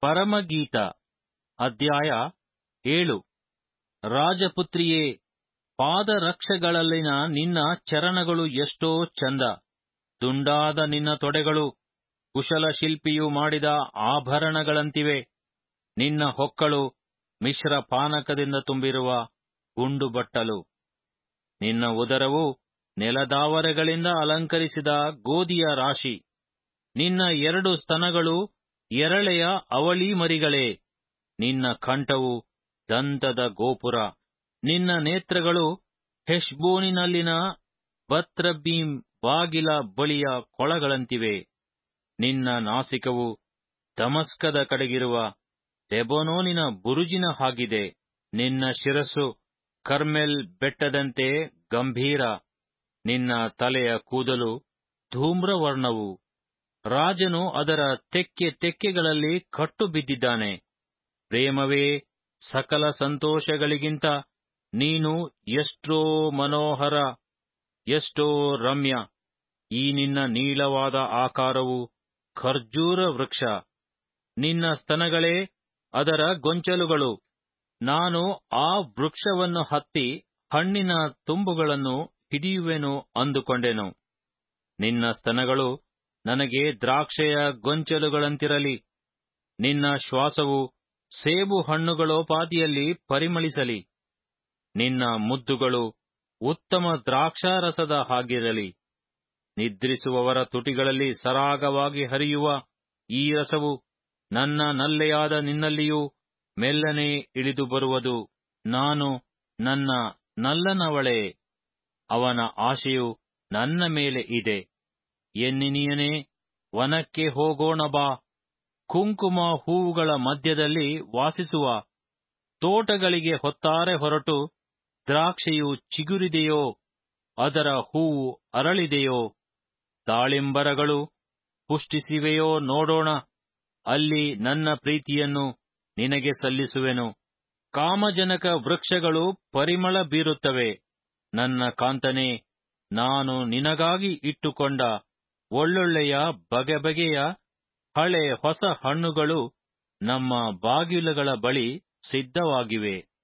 ಪರಮಗೀತ ಅಧ್ಯಾಯ ಏಳು ರಾಜಪುತ್ರಿಯೇ ಪಾದರಕ್ಷೆಗಳಲ್ಲಿನ ನಿನ್ನ ಚರಣಗಳು ಎಷ್ಟೋ ಚಂದ ದುಂಡಾದ ನಿನ್ನ ತೊಡೆಗಳು ಕುಶಲಶಿಲ್ಪಿಯು ಮಾಡಿದ ಆಭರಣಗಳಂತಿವೆ ನಿನ್ನ ಹೊಕ್ಕಳು ಮಿಶ್ರ ಪಾನಕದಿಂದ ತುಂಬಿರುವ ಗುಂಡು ಬಟ್ಟಲು ನಿನ್ನ ಉದರವು ನೆಲದಾವರೆಗಳಿಂದ ಅಲಂಕರಿಸಿದ ಗೋಧಿಯ ರಾಶಿ ನಿನ್ನ ಎರಡು ಸ್ತನಗಳು ಎರಳೆಯ ಅವಳಿ ಮರಿಗಳೇ ನಿನ್ನ ಕಂಠವು ದಂತದ ಗೋಪುರ ನಿನ್ನ ನೇತ್ರಗಳು ಹೆಷ್ಬೋನಿನಲ್ಲಿನ ಬತ್ರಬ್ಬೀಮ್ ಬಾಗಿಲ ಬಳಿಯ ಕೊಳಗಳಂತಿವೆ ನಿನ್ನ ನಾಸಿಕವು ದಮಸ್ಕದ ಕಡೆಗಿರುವ ಲೆಬನೋನಿನ ಬುರುಜಿನ ಹಾಗಿದೆ ನಿನ್ನ ಶಿರಸ್ಸು ಕರ್ಮೆಲ್ ಬೆಟ್ಟದಂತೆ ಗಂಭೀರ ನಿನ್ನ ತಲೆಯ ಕೂದಲು ಧೂಮ್ರವರ್ಣವು ರಾಜನು ಅದರ ತೆಕ್ಕೆ ತೆಕ್ಕೆಗಳಲ್ಲಿ ಕಟ್ಟು ಬಿದ್ದಿದ್ದಾನೆ ಪ್ರೇಮವೇ ಸಕಲ ಸಂತೋಷಗಳಿಗಿಂತ ನೀನು ಎಷ್ಟೋ ಮನೋಹರ ಎಷ್ಟೋ ರಮ್ಯ ಈ ನಿನ್ನ ನೀಳವಾದ ಆಕಾರವು ಖರ್ಜೂರ ವೃಕ್ಷ ನಿನ್ನ ಸ್ತನಗಳೇ ಅದರ ಗೊಂಚಲುಗಳು ನಾನು ಆ ವೃಕ್ಷವನ್ನು ಹತ್ತಿ ಹಣ್ಣಿನ ತುಂಬುಗಳನ್ನು ಹಿಡಿಯುವೆನು ಅಂದುಕೊಂಡೆನು ನಿನ್ನ ಸ್ತನಗಳು ನನಗೆ ದ್ರಾಕ್ಷೆಯ ಗೊಂಚಲುಗಳಂತಿರಲಿ ನಿನ್ನ ಶ್ವಾಸವು ಸೇಬು ಹಣ್ಣುಗಳೋಪಾದಿಯಲ್ಲಿ ಪರಿಮಳಿಸಲಿ ನಿನ್ನ ಮುದ್ದುಗಳು ಉತ್ತಮ ದ್ರಾಕ್ಷಾರಸದ ಹಾಗಿರಲಿ ನಿದ್ರಿಸುವವರ ತುಟಿಗಳಲ್ಲಿ ಸರಾಗವಾಗಿ ಹರಿಯುವ ಈ ರಸವು ನನ್ನ ನಲ್ಲೆಯಾದ ನಿನ್ನಲ್ಲಿಯೂ ಮೆಲ್ಲನೆ ಇಳಿದು ಬರುವುದು ನಾನು ನನ್ನ ನಲ್ಲನವಳೇ ಅವನ ಆಶೆಯು ನನ್ನ ಮೇಲೆ ಇದೆ ಎನ್ನಿನಿಯನೇ ವನಕ್ಕೆ ಹೋಗೋಣ ಬಾ ಕುಂಕುಮ ಹೂವುಗಳ ಮಧ್ಯದಲ್ಲಿ ವಾಸಿಸುವ ತೋಟಗಳಿಗೆ ಹೊತ್ತಾರೆ ಹೊರಟು ದ್ರಾಕ್ಷೆಯು ಚಿಗುರಿದೆಯೋ ಅದರ ಹೂವು ಅರಳಿದೆಯೋ ದಾಳಿಂಬರಗಳು ಪುಷ್ಟಿಸಿವೆಯೋ ನೋಡೋಣ ಅಲ್ಲಿ ನನ್ನ ಪ್ರೀತಿಯನ್ನು ನಿನಗೆ ಸಲ್ಲಿಸುವೆನು ಕಾಮಜನಕ ವೃಕ್ಷಗಳು ಪರಿಮಳ ಬೀರುತ್ತವೆ ನನ್ನ ಕಾಂತನೇ ನಾನು ನಿನಗಾಗಿ ಇಟ್ಟುಕೊಂಡ ಒಳ್ಳೊಳ್ಳೆಯ ಬಗೆ ಬಗೆಯ ಹಳೆ ಹೊಸ ಹಣ್ಣುಗಳು ನಮ್ಮ ಬಾಗಿಲುಗಳ ಬಳಿ ಸಿದ್ಧವಾಗಿವೆ